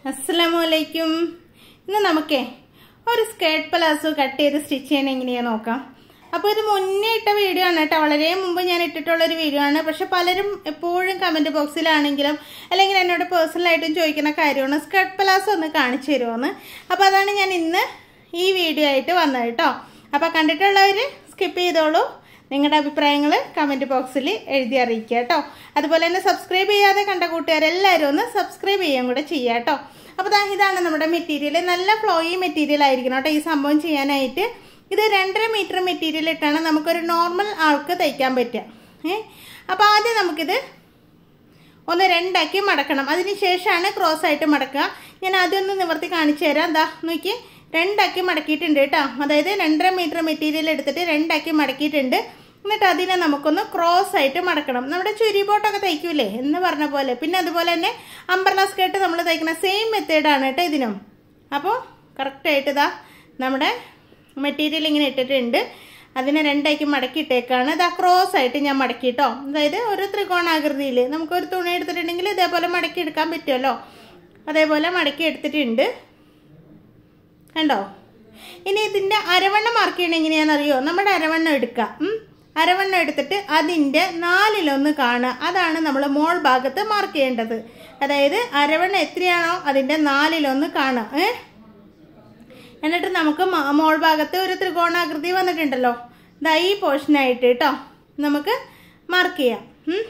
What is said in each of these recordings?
അസ്സലാമലൈക്കും ഇന്ന് നമുക്കേ ഒരു സ്കേർട്ട് പലാസോ കട്ട് ചെയ്ത് സ്റ്റിച്ച് ചെയ്യണ എങ്ങനെയാ നോക്കാം അപ്പോൾ ഇത് മുന്നേ ഇട്ട വീഡിയോ ആണ് കേട്ടോ വളരെ മുമ്പ് ഞാൻ ഇട്ടിട്ടുള്ള ഒരു വീഡിയോ ആണ് പക്ഷെ പലരും എപ്പോഴും കമന്റ് ബോക്സിലാണെങ്കിലും അല്ലെങ്കിൽ എന്നോട് പേഴ്സണലായിട്ടും ചോദിക്കുന്ന കാര്യമാണ് സ്കേർട്ട് പലാസോ ഒന്ന് കാണിച്ചു തരുമോന്ന് അപ്പോൾ അതാണ് ഞാൻ ഇന്ന് ഈ വീഡിയോ ആയിട്ട് വന്നത് കേട്ടോ അപ്പോൾ കണ്ടിട്ടുള്ളവർ സ്കിപ്പ് ചെയ്തോളൂ നിങ്ങളുടെ അഭിപ്രായങ്ങൾ കമൻറ്റ് ബോക്സിൽ എഴുതി അറിയിക്കുക കേട്ടോ അതുപോലെ തന്നെ സബ്സ്ക്രൈബ് ചെയ്യാതെ കണ്ട കൂട്ടുകാരെല്ലാവരും ഒന്ന് സബ്സ്ക്രൈബ് ചെയ്യാൻ കൂടെ ചെയ്യുക കേട്ടോ അപ്പോൾ ദാ ഇതാണ് നമ്മുടെ മെറ്റീരിയൽ നല്ല ഫ്ലോയി മെറ്റീരിയൽ ആയിരിക്കണം കേട്ടോ ഈ സംഭവം ചെയ്യാനായിട്ട് ഇത് രണ്ടര മീറ്റർ മെറ്റീരിയൽ ഇട്ടാണ് നമുക്കൊരു നോർമൽ ആൾക്ക് തയ്ക്കാൻ പറ്റുക ഏ അപ്പോൾ ആദ്യം നമുക്കിത് ഒന്ന് രണ്ടാക്കി മടക്കണം അതിന് ശേഷമാണ് ക്രോസ് ആയിട്ട് മടക്കുക ഞാൻ ആദ്യം ഒന്ന് നിവർത്തി കാണിച്ചു തരാം എന്താ നോക്കി രണ്ടാക്കി മടക്കിയിട്ടുണ്ട് കേട്ടോ അതായത് രണ്ടര മീറ്റർ മെറ്റീരിയൽ എടുത്തിട്ട് രണ്ടാക്കി മടക്കിയിട്ടുണ്ട് എന്നിട്ട് അതിനെ നമുക്കൊന്ന് ക്രോസ് ആയിട്ട് മടക്കണം നമ്മുടെ ചുരി ബോട്ടൊക്കെ തയ്ക്കൂലേ എന്ന് പറഞ്ഞ പോലെ പിന്നെ അതുപോലെ തന്നെ അംബർല സ്കേർട്ട് നമ്മൾ തയ്ക്കുന്ന സെയിം മെത്തേഡാണ് കേട്ടോ ഇതിനും അപ്പോൾ കറക്റ്റായിട്ട് ഇതാ നമ്മുടെ മെറ്റീരിയൽ ഇങ്ങനെ ഇട്ടിട്ടുണ്ട് അതിനെ രണ്ടാക്കി മടക്കിയിട്ടേക്കാണ് ഇതാ ക്രോസ് ആയിട്ട് ഞാൻ മടക്കിട്ടോ അതായത് ഒരു ത്രികോണാകൃതിയിൽ നമുക്കൊരു തുണി എടുത്തിട്ടുണ്ടെങ്കിൽ ഇതേപോലെ മടക്കി എടുക്കാൻ പറ്റുമല്ലോ അതേപോലെ മടക്കി എടുത്തിട്ടുണ്ട് കണ്ടോ ഇനി ഇതിൻ്റെ അരവണ്ണം മാർക്ക് ചെയ്യണ എങ്ങനെയാണെന്നറിയോ നമ്മുടെ അരവണ്ണം എടുക്കുക ഉം. അരവണ്ണം എടുത്തിട്ട് അതിൻ്റെ നാലിലൊന്ന് കാണുക അതാണ് നമ്മൾ മോൾ ഭാഗത്ത് മാർക്ക് ചെയ്യേണ്ടത് അതായത് അരവണ്ണം എത്രയാണോ അതിൻ്റെ നാലിലൊന്ന് കാണുക ഏ എന്നിട്ട് നമുക്ക് മ- മോൾ ഭാഗത്ത് ഒരു ത്രികോണാകൃതി വന്നിട്ടുണ്ടല്ലോ ഇതാ ഈ പോർഷനായിട്ട് കേട്ടോ നമുക്ക് മാർക്ക് ചെയ്യാം ഉം.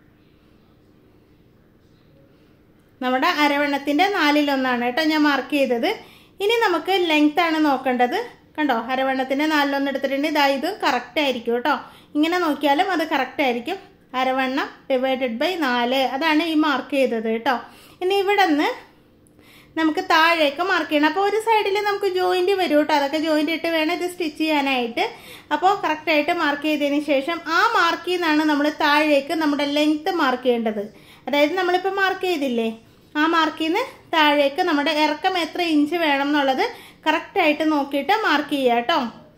നമ്മുടെ അരവണ്ണത്തിൻ്റെ നാലിലൊന്നാണ് കേട്ടോ ഞാൻ മാർക്ക് ചെയ്തത് ഇനി നമുക്ക് ലെങ്ത് ആണ് നോക്കേണ്ടത് കണ്ടോ അരവണ്ണത്തിൻ്റെ നാലിലൊന്ന് എടുത്തിട്ടുണ്ട് ഇതാ ഇത് കറക്റ്റ് ആയിരിക്കും കേട്ടോ ഇങ്ങനെ നോക്കിയാലും അത് കറക്റ്റ് ആയിരിക്കും അരവണ്ണം ഡിവൈഡഡ് ബൈ നാല് അതാണ് ഈ മാർക്ക് ചെയ്തത് കേട്ടോ ഇനി ഇവിടെ നിന്ന് നമുക്ക് താഴേക്ക് മാർക്ക് ചെയ്യണം അപ്പോൾ ഒരു സൈഡിൽ നമുക്ക് ജോയിൻറ്റ് വരും കേട്ടോ അതൊക്കെ ജോയിൻറ്റ് ഇട്ട് വേണം ഇത് സ്റ്റിച്ച് ചെയ്യാനായിട്ട് അപ്പോൾ കറക്റ്റായിട്ട് മാർക്ക് ചെയ്തതിന് ശേഷം ആ മാർക്കിൽ നിന്നാണ് നമ്മൾ താഴേക്ക് നമ്മുടെ ലെങ്ത്ത് മാർക്ക് ചെയ്യേണ്ടത് അതായത് നമ്മളിപ്പോൾ മാർക്ക് ചെയ്തില്ലേ ആ മാർക്കിൽ നിന്ന് താഴേക്ക് നമ്മുടെ ഇറക്കം എത്ര ഇഞ്ച് വേണം എന്നുള്ളത് കറക്റ്റായിട്ട് നോക്കിയിട്ട് മാർക്ക് ചെയ്യുക കേട്ടോ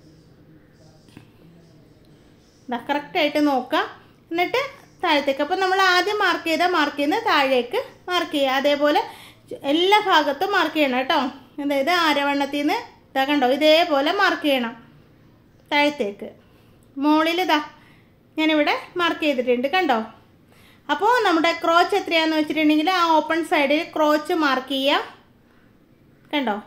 കറക്റ്റായിട്ട് നോക്കുക എന്നിട്ട് താഴത്തേക്ക് അപ്പോൾ നമ്മൾ ആദ്യം മാർക്ക് ചെയ്ത മാർക്കിൽ നിന്ന് താഴേക്ക് മാർക്ക് ചെയ്യുക അതേപോലെ എല്ലാ ഭാഗത്തും മാർക്ക് ചെയ്യണം കേട്ടോ അതായത് അരവണ്ണത്തിൽ നിന്ന് ഇതാ കണ്ടോ ഇതേപോലെ മാർക്ക് ചെയ്യണം താഴത്തേക്ക് മുകളിൽ ഇതാ ഞാനിവിടെ മാർക്ക് ചെയ്തിട്ടുണ്ട് കണ്ടോ അപ്പോൾ നമ്മുടെ ക്രോച്ച് എത്രയാണെന്ന് വെച്ചിട്ടുണ്ടെങ്കിൽ ആ ഓപ്പൺ സൈഡിൽ ക്രോച്ച് മാർക്ക് ചെയ്യുക കണ്ടോ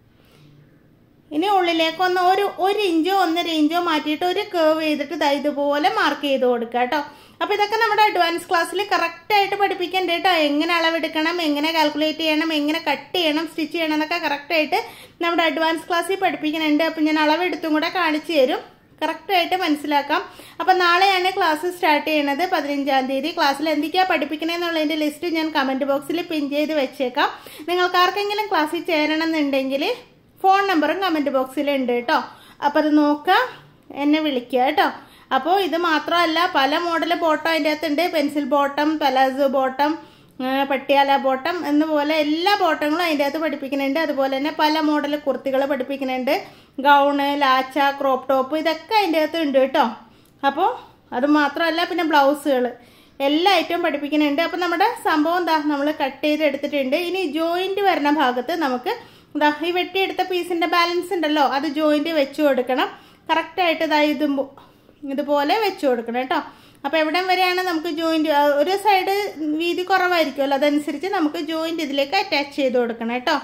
ഇനി ഉള്ളിലേക്ക് ഒന്ന് ഒരു ഒരു ഇഞ്ചോ ഒന്നര ഇഞ്ചോ മാറ്റിയിട്ട് ഒരു കേവ് ചെയ്തിട്ട് ദാ ഇതുപോലെ മാർക്ക് ചെയ്ത് കൊടുക്കുക കേട്ടോ അപ്പോൾ ഇതൊക്കെ നമ്മുടെ അഡ്വാൻസ് ക്ലാസ്സിൽ കറക്റ്റായിട്ട് പഠിപ്പിക്കണ്ട കേട്ടോ എങ്ങനെ അളവെടുക്കണം എങ്ങനെ കാൽക്കുലേറ്റ് ചെയ്യണം എങ്ങനെ കട്ട് ചെയ്യണം സ്റ്റിച്ച് ചെയ്യണം എന്നൊക്കെ കറക്റ്റായിട്ട് നമ്മുടെ അഡ്വാൻസ് ക്ലാസ്സിൽ പഠിപ്പിക്കുന്നുണ്ട് അപ്പം ഞാൻ അളവെടുത്തും കൂടെ കാണിച്ചു തരും കറക്റ്റായിട്ട് മനസ്സിലാക്കാം അപ്പം നാളെയാണ് ക്ലാസ് സ്റ്റാർട്ട് ചെയ്യുന്നത് പതിനഞ്ചാം തീയതി ക്ലാസ്സിൽ എന്തൊക്കെയാണ് പഠിപ്പിക്കണമെന്നുള്ളതിൻ്റെ ലിസ്റ്റ് ഞാൻ കമൻറ്റ് ബോക്സിൽ പിൻ ചെയ്ത് വെച്ചേക്കാം നിങ്ങൾക്ക് ആർക്കെങ്കിലും ക്ലാസ്സിൽ ചേരണം എന്നുണ്ടെങ്കിൽ ഫോൺ നമ്പറും കമൻറ്റ് ബോക്സിൽ ഉണ്ട് കേട്ടോ അപ്പോൾ അത് നോക്കുക എന്നെ വിളിക്കുക കേട്ടോ അപ്പോൾ ഇത് മാത്രമല്ല പല മോഡൽ ബോട്ടം അതിൻ്റെ അകത്തുണ്ട് പെൻസിൽ ബോട്ടം പലാസോ ബോട്ടം ആ, പട്ടിയാല ബോട്ടം എന്നുപോലെ എല്ലാ ബോട്ടങ്ങളും അതിൻ്റെ അകത്ത് പഠിപ്പിക്കുന്നുണ്ട് അതുപോലെ തന്നെ പല മോഡൽ കുർത്തികൾ പഠിപ്പിക്കുന്നുണ്ട് ഗൗണ് ലാച്ച ക്രോപ്പ് ടോപ്പ് ഇതൊക്കെ അതിൻ്റെ അകത്ത് ഉണ്ട് കേട്ടോ അപ്പോൾ അത് മാത്രമല്ല പിന്നെ ബ്ലൗസുകൾ എല്ലാ ഐറ്റവും പഠിപ്പിക്കുന്നുണ്ട് അപ്പോൾ നമ്മുടെ സംഭവം എന്താ നമ്മൾ കട്ട് ചെയ്ത് എടുത്തിട്ടുണ്ട് ഇനി ജോയിൻറ്റ് വരുന്ന ഭാഗത്ത് നമുക്ക് എന്താ ഈ വെട്ടിയെടുത്ത പീസിൻ്റെ ബാലൻസ് ഉണ്ടല്ലോ അത് ജോയിൻറ്റ് വെച്ച് കൊടുക്കണം കറക്റ്റായിട്ട് ഇതാ ഇതും ഇതുപോലെ വെച്ച് കൊടുക്കണം കേട്ടോ അപ്പോൾ എവിടം വരെയാണ് നമുക്ക് ജോയിൻറ്റ് ഒരു സൈഡ് വീതി കുറവായിരിക്കുമല്ലോ അതനുസരിച്ച് നമുക്ക് ജോയിൻറ്റ് ഇതിലേക്ക് അറ്റാച്ച് ചെയ്ത് കൊടുക്കണം കേട്ടോ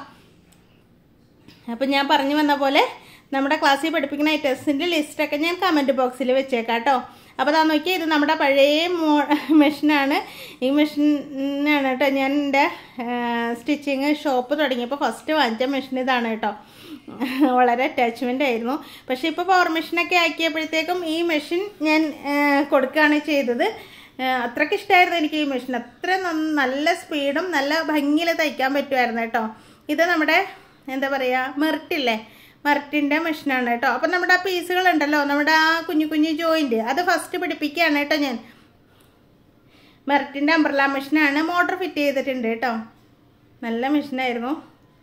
അപ്പം ഞാൻ പറഞ്ഞു വന്ന പോലെ നമ്മുടെ ക്ലാസ്സിൽ പഠിപ്പിക്കുന്ന ഐറ്റംസിൻ്റെ ലിസ്റ്റൊക്കെ ഞാൻ കമൻറ്റ് ബോക്സിൽ വെച്ചേക്കാം കേട്ടോ അപ്പോൾ അതാ നോക്കിയാൽ ഇത് നമ്മുടെ പഴയ മോ മെഷീനാണ് ഈ മെഷീനാണ് കേട്ടോ ഞാൻ എൻ്റെ സ്റ്റിച്ചിങ് ഷോപ്പ് തുടങ്ങിയപ്പോൾ ഫസ്റ്റ് വാങ്ങിച്ച മെഷീൻ ഇതാണ് കേട്ടോ വളരെ അറ്റാച്ച്മെൻ്റ് ആയിരുന്നു പക്ഷേ ഇപ്പോൾ പവർ മെഷീനൊക്കെ ആക്കിയപ്പോഴത്തേക്കും ഈ മെഷീൻ ഞാൻ ആ, കൊടുക്കുകയാണ് ചെയ്തത് ആ, അത്രയ്ക്ക് ഇഷ്ടമായിരുന്നു എനിക്ക് ഈ മെഷീൻ അത്ര നന്ന- നല്ല സ്പീഡും നല്ല ഭംഗിയിൽ തയ്ക്കാൻ പറ്റുമായിരുന്നു കേട്ടോ ഇത് നമ്മുടെ എന്താ പറയുക മെറിറ്റില്ലേ മെറിറ്റിൻ്റെ മെഷീനാണ് കേട്ടോ അപ്പം നമ്മുടെ ആ പീസുകൾ ഉണ്ടല്ലോ നമ്മുടെ ആ കുഞ്ഞു കുഞ്ഞു ജോയിൻറ്റ് അത് ഫസ്റ്റ് പിടിപ്പിക്കുകയാണ് കേട്ടോ ഞാൻ മെറിറ്റിൻ്റെ അംബ്രല മെഷീനാണ് മോട്ടർ ഫിറ്റ് ചെയ്തിട്ടുണ്ട് കേട്ടോ നല്ല മെഷീനായിരുന്നു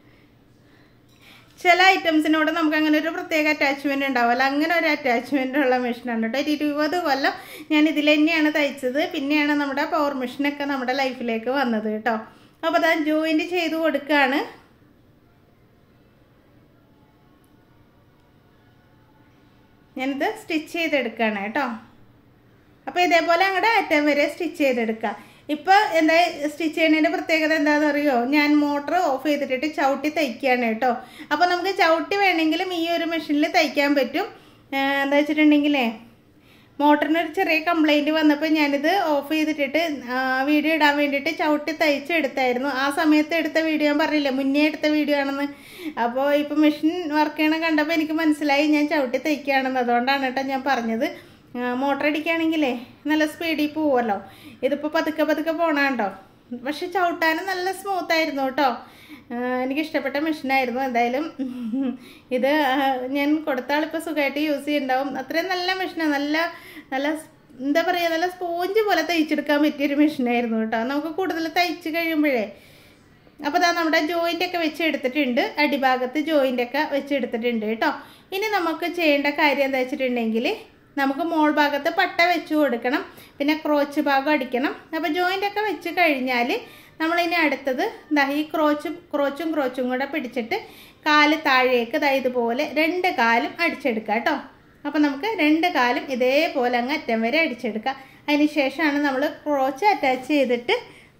ചില ഐറ്റംസിനോട് നമുക്ക് അങ്ങനെ ഒരു പ്രത്യേക അറ്റാച്ച്മെന്റ് ഉണ്ടാവുമല്ലോ അങ്ങനെ ഒരു അറ്റാച്ച്മെന്റ് ഉള്ള മെഷീനാണ് കേട്ടോ ഒരു ഇരുപത് കൊല്ലം ഞാൻ ഇതിൽ തന്നെയാണ് തയ്ച്ചത് പിന്നെയാണ് നമ്മുടെ പവർ മെഷീനൊക്കെ നമ്മുടെ ലൈഫിലേക്ക് വന്നത് കേട്ടോ അപ്പോൾ അതാ ജോയിൻറ്റ് ചെയ്ത് കൊടുക്കുകയാണ് ഞാനിത് സ്റ്റിച്ച് ചെയ്തെടുക്കുകയാണ് കേട്ടോ അപ്പോൾ ഇതേപോലെ അങ്ങോട്ട് അറ്റം വരെ സ്റ്റിച്ച് ചെയ്തെടുക്കുക ഇപ്പോൾ എന്താ സ്റ്റിച്ച് ചെയ്യുന്നതിൻ്റെ പ്രത്യേകത എന്താണെന്ന് അറിയോ ഞാൻ മോട്ടർ ഓഫ് ചെയ്തിട്ടിട്ട് ചവിട്ടി തയ്ക്കുകയാണ് കേട്ടോ അപ്പോൾ നമുക്ക് ചവിട്ടി വേണമെങ്കിലും ഈ ഒരു മെഷീനിൽ തയ്ക്കാൻ പറ്റും ആ, എന്താ വെച്ചിട്ടുണ്ടെങ്കിലേ മോട്ടറിന് ഒരു ചെറിയ കംപ്ലൈൻറ്റ് വന്നപ്പോൾ ഞാനിത് ഓഫ് ചെയ്തിട്ടിട്ട് വീഡിയോ ഇടാൻ വേണ്ടിയിട്ട് ചവിട്ടി തയ്ച്ചെടുത്തായിരുന്നു ആ സമയത്ത് എടുത്ത വീഡിയോ ഞാൻ പറഞ്ഞില്ലേ മുന്നേ എടുത്ത വീഡിയോ ആണെന്ന് അപ്പോൾ ഇപ്പോൾ മെഷീൻ വർക്ക് ചെയ്യണ കണ്ടപ്പോൾ എനിക്ക് മനസ്സിലായി ഞാൻ ചവിട്ടി തയ്ക്കുകയാണെന്ന് അതുകൊണ്ടാണ് കേട്ടോ ഞാൻ പറഞ്ഞത് മോട്ടർ അടിക്കുകയാണെങ്കിലേ നല്ല സ്പീഡിൽ പോവുമല്ലോ ഇതിപ്പോൾ പതുക്കെ പതുക്കെ പോണാണ്ടോ പക്ഷെ ചവിട്ടാനും നല്ല സ്മൂത്ത് ആയിരുന്നു കേട്ടോ എനിക്ക് ഇഷ്ടപ്പെട്ട മെഷീനായിരുന്നു എന്തായാലും ഇത് ആ, ഞാൻ കൊടുത്ത ആളിപ്പോൾ സുഖമായിട്ട് യൂസ് ചെയ്യുന്നുണ്ടാവും അത്രയും നല്ല മെഷീനാണ് നല്ല നല്ല സ്- എന്താ പറയുക നല്ല സ്പോഞ്ച് പോലെ തയ്ച്ചെടുക്കാൻ പറ്റിയൊരു മെഷീനായിരുന്നു കേട്ടോ നമുക്ക് കൂടുതൽ തയ്ച്ച് കഴിയുമ്പോഴേ അപ്പോൾ ഇതാ നമ്മുടെ ജോയിൻ്റ് ഒക്കെ വെച്ച് എടുത്തിട്ടുണ്ട് അടിഭാഗത്ത് ജോയിൻ്റ് ഒക്കെ വെച്ച് എടുത്തിട്ടുണ്ട് കേട്ടോ ഇനി നമുക്ക് ചെയ്യേണ്ട കാര്യം എന്താ വെച്ചിട്ടുണ്ടെങ്കിൽ നമുക്ക് മോൾ ഭാഗത്ത് പട്ട വെച്ച് കൊടുക്കണം പിന്നെ ക്രോച്ച് ഭാഗം അടിക്കണം അപ്പോൾ ജോയിൻ്റ് ഒക്കെ വെച്ച് കഴിഞ്ഞാൽ നമ്മളിനി അടുത്തത് ദാ ഈ ക്രോച്ചും ക്രോച്ചും ക്രോച്ചും കൂടെ പിടിച്ചിട്ട് കാല് താഴേക്ക് ദാ ഇതുപോലെ രണ്ട് കാലും അടിച്ചെടുക്കുക കേട്ടോ അപ്പോൾ നമുക്ക് രണ്ട് കാലും ഇതേപോലെ അങ്ങ് അറ്റം വരെ അടിച്ചെടുക്കുക അതിന് ശേഷമാണ് നമ്മൾ ക്രോച്ച് അറ്റാച്ച് ചെയ്തിട്ട്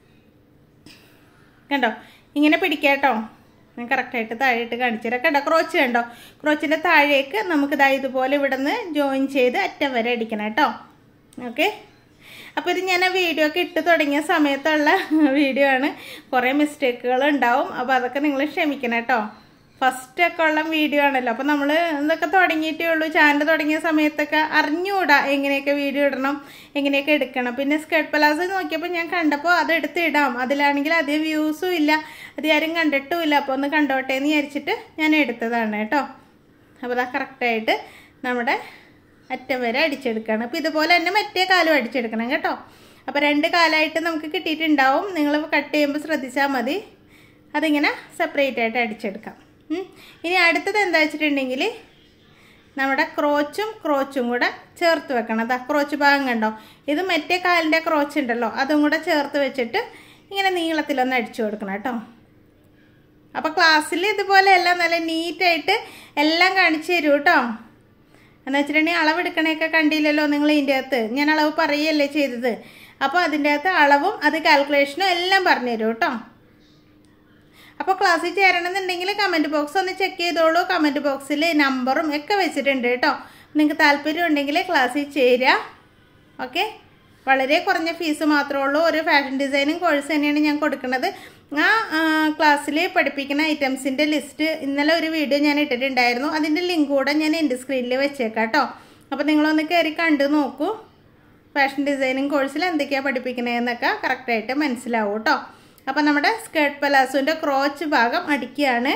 കണ്ടോ ഇങ്ങനെ പിടിക്കാട്ടോ ഞാൻ കറക്റ്റായിട്ട് താഴെയിട്ട് കാണിച്ചുതരാം കണ്ടോ ക്രോച്ച് കണ്ടോ ക്രോച്ചിൻ്റെ താഴേക്ക് നമുക്ക് ഇതാ ഇതുപോലെ ഇവിടെ നിന്ന് ജോയിൻ ചെയ്ത് അറ്റം വരെ അടിക്കണം കേട്ടോ ഓക്കെ അപ്പോൾ ഇത് ഞാൻ ആ വീഡിയോ ഒക്കെ ഇട്ട് തുടങ്ങിയ സമയത്തുള്ള വീഡിയോ ആണ് കുറേ മിസ്റ്റേക്കുകൾ ഉണ്ടാവും അപ്പോൾ അതൊക്കെ നിങ്ങൾ ക്ഷമിക്കണം കേട്ടോ ഫസ്റ്റ് ഒക്കെ ഉള്ള വീഡിയോ ആണല്ലോ അപ്പോൾ നമ്മൾ ഇതൊക്കെ തുടങ്ങിയിട്ടേ ഉള്ളൂ ചാനൽ തുടങ്ങിയ സമയത്തൊക്കെ അറിഞ്ഞുകൂടാ എങ്ങനെയൊക്കെ വീഡിയോ ഇടണം എങ്ങനെയൊക്കെ എടുക്കണം പിന്നെ സ്കേർട്ട് പലാസോ നോക്കിയപ്പോൾ ഞാൻ കണ്ടപ്പോൾ അത് എടുത്ത് ഇടാം അതിലാണെങ്കിൽ അധികം വ്യൂസും ഇല്ല അത് ആരും കണ്ടിട്ടും ഇല്ല അപ്പോൾ ഒന്ന് കണ്ടോട്ടെ എന്ന് വിചാരിച്ചിട്ട് ഞാൻ എടുത്തതാണ് കേട്ടോ അപ്പോൾ അതാ കറക്റ്റായിട്ട് നമ്മുടെ അറ്റം വരെ അടിച്ചെടുക്കുകയാണ് അപ്പോൾ ഇതുപോലെ തന്നെ മറ്റേ കാലും അടിച്ചെടുക്കണം കേട്ടോ അപ്പോൾ രണ്ട് കാലായിട്ട് നമുക്ക് കിട്ടിയിട്ടുണ്ടാവും നിങ്ങൾ കട്ട് ചെയ്യുമ്പോൾ ശ്രദ്ധിച്ചാൽ മതി അതിങ്ങനെ സെപ്പറേറ്റ് ആയിട്ട് അടിച്ചെടുക്കാം ഉം. ഇനി അടുത്തത് എന്താ വെച്ചിട്ടുണ്ടെങ്കിൽ നമ്മുടെ ക്രോച്ചും ക്രോച്ചും കൂടെ ചേർത്ത് വെക്കണം അതാ ക്രോച്ച് ഭാഗം കണ്ടോ ഇത് മറ്റേ കാലിൻ്റെ ക്രോച്ച് ഉണ്ടല്ലോ അതും കൂടെ ചേർത്ത് വെച്ചിട്ട് ഇങ്ങനെ നീളത്തിലൊന്ന് അടിച്ചു കൊടുക്കണം കേട്ടോ അപ്പോൾ ക്ലാസ്സിൽ ഇതുപോലെ എല്ലാം നല്ല നീറ്റായിട്ട് എല്ലാം കാണിച്ചു തരൂ കേട്ടോ എന്ന് വെച്ചിട്ടുണ്ടെങ്കിൽ അളവെടുക്കണയൊക്കെ കണ്ടില്ലല്ലോ നിങ്ങൾ ഇതിൻ്റെ അകത്ത് ഞാൻ അളവ് പറയുകയല്ലേ ചെയ്തത് അപ്പോൾ അതിൻ്റെ അകത്ത് അളവും അത് കാൽക്കുലേഷനും എല്ലാം പറഞ്ഞു തരും കേട്ടോ അപ്പോൾ ക്ലാസ്സിൽ ചേരണമെന്നുണ്ടെങ്കിൽ കമൻറ്റ് ബോക്സ് ഒന്ന് ചെക്ക് ചെയ്തോളൂ കമൻറ്റ് ബോക്സിൽ നമ്പറും ഒക്കെ വെച്ചിട്ടുണ്ട് കേട്ടോ നിങ്ങൾക്ക് താല്പര്യം ഉണ്ടെങ്കിൽ ക്ലാസ്സിൽ ചേരുക ഓക്കെ വളരെ കുറഞ്ഞ ഫീസ് മാത്രമേ ഉള്ളൂ ഒരു ഫാഷൻ ഡിസൈനിങ് കോഴ്സ് തന്നെയാണ് ഞാൻ കൊടുക്കുന്നത് ആ ക്ലാസ്സിൽ പഠിപ്പിക്കുന്ന ഐറ്റംസിൻ്റെ ലിസ്റ്റ് ഇന്നലെ ഒരു വീഡിയോ ഞാൻ ഇട്ടിട്ടുണ്ടായിരുന്നു അതിൻ്റെ ലിങ്ക് കൂടെ ഞാൻ എൻ്റെ സ്ക്രീനിൽ വെച്ചേക്കാം കേട്ടോ അപ്പോൾ നിങ്ങളൊന്ന് കയറി കണ്ടു നോക്കൂ ഫാഷൻ ഡിസൈനിങ് കോഴ്സിൽ എന്തൊക്കെയാണ് പഠിപ്പിക്കണതെന്നൊക്കെ കറക്റ്റായിട്ട് മനസ്സിലാവും കേട്ടോ അപ്പോൾ നമ്മുടെ സ്കേർട്ട് പലാസോൻ്റെ ക്രോച്ച് ഭാഗം അടിക്കുകയാണ്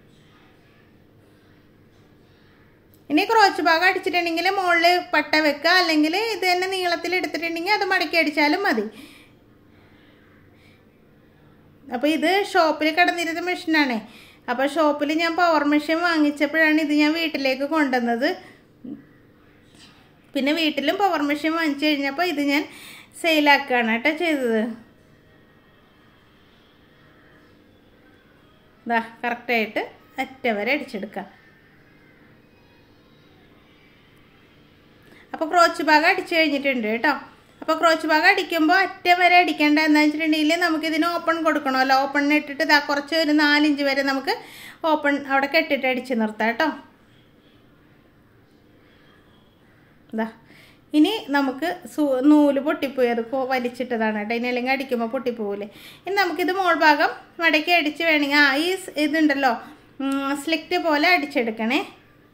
ഇനി ക്രോച്ച് ഭാഗം അടിച്ചിട്ടുണ്ടെങ്കിൽ മുകളിൽ പട്ട വെക്കുക അല്ലെങ്കിൽ ഇത് തന്നെ നീളത്തിൽ എടുത്തിട്ടുണ്ടെങ്കിൽ അത് മടക്കി അടിച്ചാലും മതി അപ്പോൾ ഇത് ഷോപ്പിൽ കിടന്നിരുന്ന മെഷീനാണേ അപ്പോൾ ഷോപ്പിൽ ഞാൻ പവർ മെഷീൻ വാങ്ങിച്ചപ്പോഴാണ് ഇത് ഞാൻ വീട്ടിലേക്ക് കൊണ്ടുവന്നത് പിന്നെ വീട്ടിലും പവർ മെഷീൻ വാങ്ങിച്ചു കഴിഞ്ഞപ്പോൾ ഇത് ഞാൻ സെയിലാക്കുകയാണ് കേട്ടോ ചെയ്തത് ഇതാ കറക്റ്റായിട്ട് അറ്റ വരെ അടിച്ചെടുക്കുക അപ്പോൾ ക്രോച്ച് ഭാഗം അടിച്ചു കഴിഞ്ഞിട്ടുണ്ട് കേട്ടോ അപ്പോൾ ക്രോച്ച് ഭാഗം അടിക്കുമ്പോൾ അറ്റം വരെ അടിക്കേണ്ട എന്താ വെച്ചിട്ടുണ്ടെങ്കിൽ നമുക്കിതിന് ഓപ്പൺ കൊടുക്കണമല്ലോ ഓപ്പണിന് ഇട്ടിട്ട് ഇതാ കുറച്ച് ഒരു നാലിഞ്ച് വരെ നമുക്ക് ഓപ്പൺ അവിടെ കെട്ടിട്ട് അടിച്ച് നിർത്താം കേട്ടോ ഇതാ ഇനി നമുക്ക് സൂ നൂല് പൊട്ടിപ്പോയി അത് കൊ- വലിച്ചിട്ടതാണ് കേട്ടോ ഇനി അല്ലെങ്കിൽ അടിക്കുമ്പോൾ പൊട്ടിപ്പോവില്ലേ ഇനി നമുക്കിത് മോൾ ഭാഗം മടക്കി അടിച്ച് വേണമെങ്കിൽ ആ ഈ സ് ഇതുണ്ടല്ലോ സ്ലിക്റ്റ് പോലെ അടിച്ചെടുക്കണേ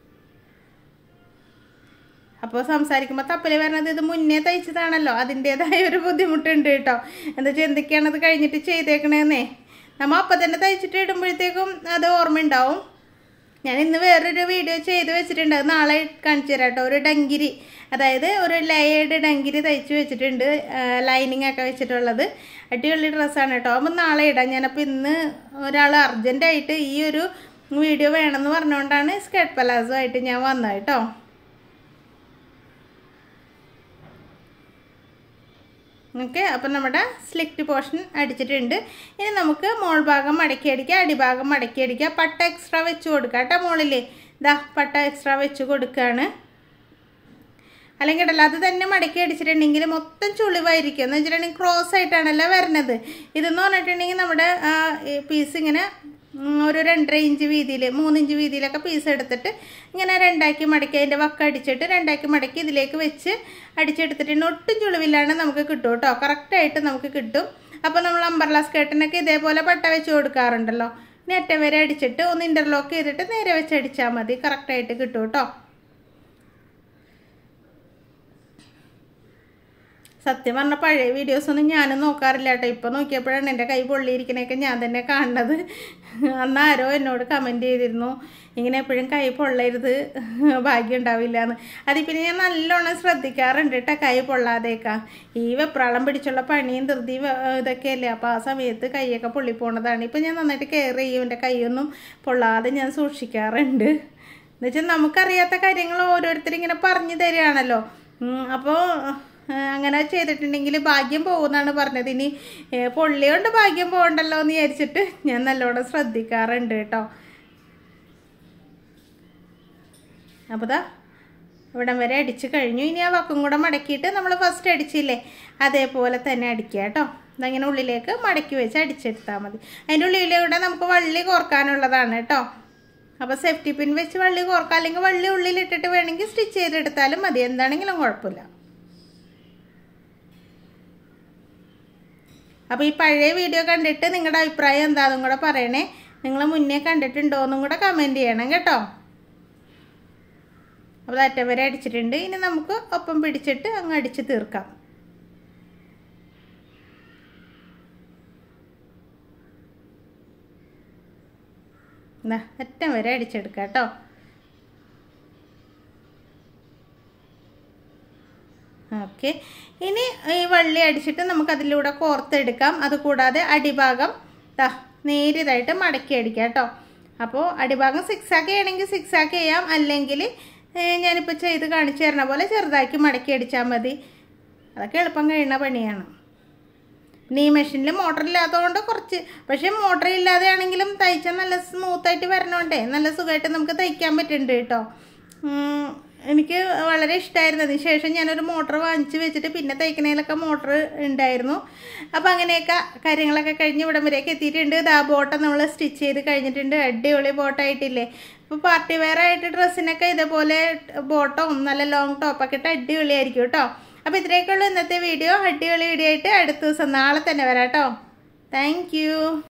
അപ്പോൾ സംസാരിക്കുമ്പോൾ തപ്പല് വരണത് ഇത് മുന്നേ തയ്ച്ചതാണല്ലോ അതിൻ്റേതായ ഒരു ബുദ്ധിമുട്ടുണ്ട് കേട്ടോ എന്താ വെച്ചാൽ എന്തൊക്കെയാണ് അത് കഴിഞ്ഞിട്ട് ചെയ്തേക്കണേന്നേ നമ്മൾ അപ്പം തന്നെ തയ്ച്ചിട്ട് ഇടുമ്പോഴത്തേക്കും അത് ഓർമ്മയുണ്ടാവും ഞാൻ ഇന്ന് വേറൊരു വീഡിയോ ചെയ്ത് വെച്ചിട്ടുണ്ട് അത് നാളെ കാണിച്ചു തരാം കേട്ടോ ഒരു ഡങ്കിരി അതായത് ഒരു ലെയേർഡ് ഡങ്കിരി തയ്ച്ച് വെച്ചിട്ടുണ്ട് ലൈനിങ് ഒക്കെ വെച്ചിട്ടുള്ളത് അടിപൊളി ഡ്രസ്സാണ് കേട്ടോ അപ്പം നാളെ ഇടാം ഞാനപ്പോൾ ഇന്ന് ഒരാൾ അർജൻറ്റായിട്ട് ഈ ഒരു വീഡിയോ വേണമെന്ന് പറഞ്ഞുകൊണ്ടാണ് സ്കേർട്ട് പലാസോ ആയിട്ട് ഞാൻ വന്നത് കേട്ടോ ഓക്കെ അപ്പം നമ്മുടെ സ്ലിക്റ്റ് പോർഷൻ അടിച്ചിട്ടുണ്ട് ഇനി നമുക്ക് മോൾ ഭാഗം മടക്കി അടിക്കുക അടിഭാഗം മടക്കി അടിക്കുക പട്ട എക്സ്ട്രാ വെച്ച് കൊടുക്കുക കേട്ടോ മുകളിൽ ഇതാ പട്ട എക്സ്ട്രാ വെച്ച് കൊടുക്കുകയാണ് അല്ലെങ്കിൽ ഉണ്ടല്ലോ അത് തന്നെ മടക്കി അടിച്ചിട്ടുണ്ടെങ്കിൽ മൊത്തം ചുളിവായിരിക്കും എന്ന് വെച്ചിട്ടുണ്ടെങ്കിൽ ക്രോസ് ആയിട്ടാണല്ലോ വരുന്നത് ഇതെന്ന് പറഞ്ഞിട്ടുണ്ടെങ്കിൽ നമ്മുടെ പീസ് ഇങ്ങനെ ഉം, ഒരു രണ്ടര ഇഞ്ച് വീതിയിൽ മൂന്നിഞ്ച് വീതിയിലൊക്കെ പീസ് എടുത്തിട്ട് ഇങ്ങനെ രണ്ടാക്കി മടക്കി അതിൻ്റെ വക്ക അടിച്ചിട്ട് രണ്ടാക്കി മടക്കി ഇതിലേക്ക് വെച്ച് അടിച്ചെടുത്തിട്ടുണ്ട് ഒട്ടും ചുളിവില്ലാണ്ട് നമുക്ക് കിട്ടും കേട്ടോ കറക്റ്റായിട്ട് നമുക്ക് കിട്ടും അപ്പോൾ നമ്മൾ അമ്പർല സ്കേർട്ടിനൊക്കെ ഇതേപോലെ പട്ട വെച്ച് കൊടുക്കാറുണ്ടല്ലോ ഇനി അറ്റം വരെ അടിച്ചിട്ട് ഒന്ന് ഇൻ്റർലോക്ക് ചെയ്തിട്ട് നേരെ വെച്ച് അടിച്ചാൽ മതി കറക്റ്റായിട്ട് കിട്ടും കേട്ടോ സത്യം പറഞ്ഞ പഴയ വീഡിയോസൊന്നും ഞാനും നോക്കാറില്ല കേട്ടോ ഇപ്പം നോക്കിയപ്പോഴാണ് എൻ്റെ കൈ പൊള്ളിയിരിക്കണേക്കെ ഞാൻ തന്നെ കാണുന്നത് അന്ന് ആരോ എന്നോട് കമൻറ്റ് ചെയ്തിരുന്നു ഇങ്ങനെ എപ്പോഴും കൈ പൊള്ളരുത് ഭാഗ്യം ഉണ്ടാവില്ല എന്ന് അതിൽ പിന്നെ ഞാൻ നല്ലോണം ശ്രദ്ധിക്കാറുണ്ട് കേട്ടോ കൈ പൊള്ളാതേക്കാ ഈ വെപ്രാളം പിടിച്ചുള്ള പണിയും ധൃതി വ- ഇതൊക്കെയല്ലേ അപ്പോൾ ആ സമയത്ത് കൈയൊക്കെ പൊള്ളിപ്പോണതാണ് ഇപ്പം ഞാൻ നന്നായിട്ട് കെയർ ചെയ്യും എൻ്റെ കൈയൊന്നും പൊള്ളാതെ ഞാൻ സൂക്ഷിക്കാറുണ്ട് എന്നുവെച്ചാൽ നമുക്കറിയാത്ത കാര്യങ്ങൾ ഓരോരുത്തർ ഇങ്ങനെ പറഞ്ഞു തരികയാണല്ലോ അപ്പോൾ അങ്ങനെ ചെയ്തിട്ടുണ്ടെങ്കിൽ ഭാഗ്യം പോകുമെന്നാണ് പറഞ്ഞത് ഇനി ഏ, പൊള്ളി കൊണ്ട് ഭാഗ്യം പോകണ്ടല്ലോ എന്ന് വിചാരിച്ചിട്ട് ഞാൻ നല്ലോണം ശ്രദ്ധിക്കാറുണ്ട് കേട്ടോ അപ്പോൾ ദാ ഇവിടം വരെ അടിച്ച് കഴിഞ്ഞു ഇനി ആ വക്കും കൂടെ മടക്കിയിട്ട് നമ്മൾ ഫസ്റ്റ് അടിച്ചില്ലേ അതേപോലെ തന്നെ അടിക്കുക കേട്ടോ ഇതങ്ങനെ ഉള്ളിലേക്ക് മടക്കി വെച്ച് അടിച്ചെടുത്താൽ മതി അതിൻ്റെ ഉള്ളിലൂടെ നമുക്ക് വള്ളി കോർക്കാനുള്ളതാണ് കേട്ടോ അപ്പോൾ സേഫ്റ്റി പിൻ വെച്ച് വള്ളി കോർക്കാം അല്ലെങ്കിൽ വള്ളി ഉള്ളിലിട്ടിട്ട് വേണമെങ്കിൽ സ്റ്റിച്ച് ചെയ്തെടുത്താലും മതി എന്താണെങ്കിലും കുഴപ്പമില്ല അപ്പോൾ ഈ പഴയ വീഡിയോ കണ്ടിട്ട് നിങ്ങളുടെ അഭിപ്രായം എന്താണെന്നും കൂടെ പറയണേ നിങ്ങൾ മുന്നേ കണ്ടിട്ടുണ്ടോ എന്നും കൂടെ കമൻറ്റ് ചെയ്യണം കേട്ടോ അപ്പോൾ അറ്റം വരെ അടിച്ചിട്ടുണ്ട് ഇനി നമുക്ക് ഒപ്പം പിടിച്ചിട്ട് അങ്ങ് അടിച്ച് തീർക്കാം എന്നാ അറ്റം വരെ അടിച്ചെടുക്കാം കേട്ടോ ഓക്കെ ഇനി ഈ വള്ളി അടിച്ചിട്ട് നമുക്ക് അതിലൂടെ കോർത്തെടുക്കാം അതുകൂടാതെ അടിഭാഗം ദാ നേരിയതായിട്ട് മടക്കി അടിക്കാം കേട്ടോ അപ്പോൾ അടിഭാഗം സിക്സ് ആക്കി ചെയ്യണമെങ്കിൽ സിക്സ് ആക്കി ചെയ്യാം അല്ലെങ്കിൽ ഞാനിപ്പോൾ ചെയ്ത് കാണിച്ചു തരണ പോലെ ചെറുതാക്കി മടക്കി അടിച്ചാൽ മതി അതൊക്കെ എളുപ്പം കഴിയുന്ന പണിയാണ് പിന്നെ ഈ മെഷീനിൽ മോട്ടർ ഇല്ലാത്തതുകൊണ്ട് കുറച്ച് പക്ഷേ മോട്ടർ ഇല്ലാതെയാണെങ്കിലും തയ്ച്ചാൽ നല്ല സ്മൂത്തായിട്ട് വരണോണ്ടേ നല്ല സുഖമായിട്ട് നമുക്ക് തയ്ക്കാൻ പറ്റുന്നുണ്ട് കേട്ടോ ഉം, എനിക്ക് വളരെ ഇഷ്ടമായിരുന്നു അതിന് ശേഷം ഞാനൊരു മോട്ടർ വാങ്ങിച്ച് വെച്ചിട്ട് പിന്നെ തയ്ക്കണേലൊക്കെ മോട്ടർ ഉണ്ടായിരുന്നു അപ്പോൾ അങ്ങനെയൊക്കെ കാര്യങ്ങളൊക്കെ കഴിഞ്ഞ് ഇവിടം വരെയൊക്കെ എത്തിയിട്ടുണ്ട് ഇതാ ബോട്ടം നമ്മൾ സ്റ്റിച്ച് ചെയ്ത് കഴിഞ്ഞിട്ടുണ്ട് അടിപൊളി ബോട്ടായിട്ടില്ലേ ഇപ്പോൾ പാർട്ടി വെയർ ആയിട്ട് ഡ്രസ്സിനൊക്കെ ഇതേപോലെ ബോട്ടവും നല്ല ലോങ് ടോപ്പൊക്കെ ഇട്ട് അടിപൊളിയായിരിക്കും കേട്ടോ അപ്പോൾ ഇത്രയൊക്കെയുള്ളൂ ഇന്നത്തെ വീഡിയോ അടിപൊളി വീഡിയോ ആയിട്ട് അടുത്ത ദിവസം നാളെ തന്നെ വരാം കേട്ടോ താങ്ക്